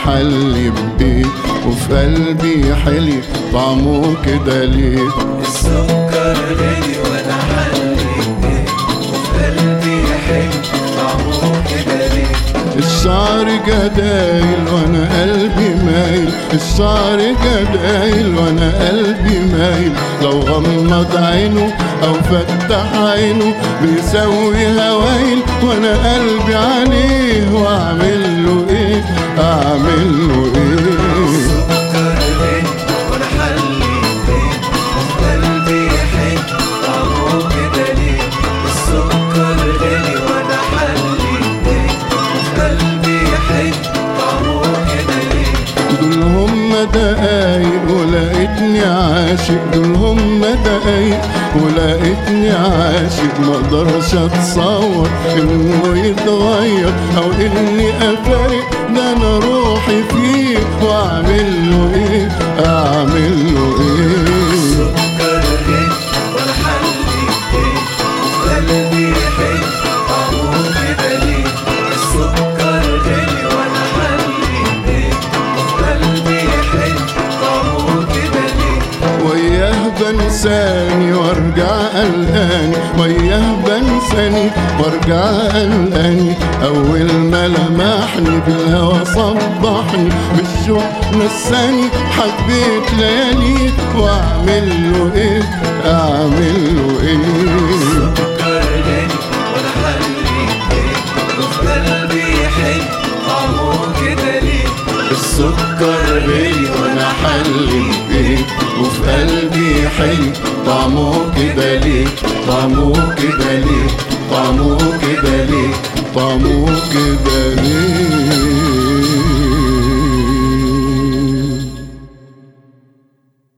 حلي بيه وفي قلبي حلي طعمه كده ليه السكر غلي وانا حلي بيه وفي قلبي حلو طعمه كده ليه الشعر جدايل وانا قلبي مايل الشعر جدايل وانا قلبي مايل لو غمض عينه او فتح عينه بيسوي هوايل وانا قلبي عليه واعمل له ايه اعمل له ايه السكر غلي وانا حلي بيه وفي قلبي حلو طعمه كده ليه السكر غلي وانا حلي بيه وفي قلبي حلو طعمه كده ليه دول هم دقايق ولقيتني عاشق دول هم دقايق ولقيتني عاشق ما اقدرش اتصور انه يتغير او اني افارق ده انا روحي فيه واعمل له ايه اعمل له ايه السكر غلي وانا حلي بيه وفي قلبي حلو طعمه كده ليه السكر غلي وانا حلي بيه وفي قلبي حلو طعمه كده ليه وياه بنساني وارجع قلقاني وياه بنساني وارجع قلقاني اول ما لمحني بالهوى صبحني بالشوق نساني حبيت ليالي واعمل له ايه اعمل له ايه السكر غلي وانا حلي بيه وفي قلبي حلو طعمه كده ليه السكر غلي وانا حلي بيه وفي قلبي حلو طعمه كده ليه طعمه كده ليه طعمه كده ليه طعمه كده ليه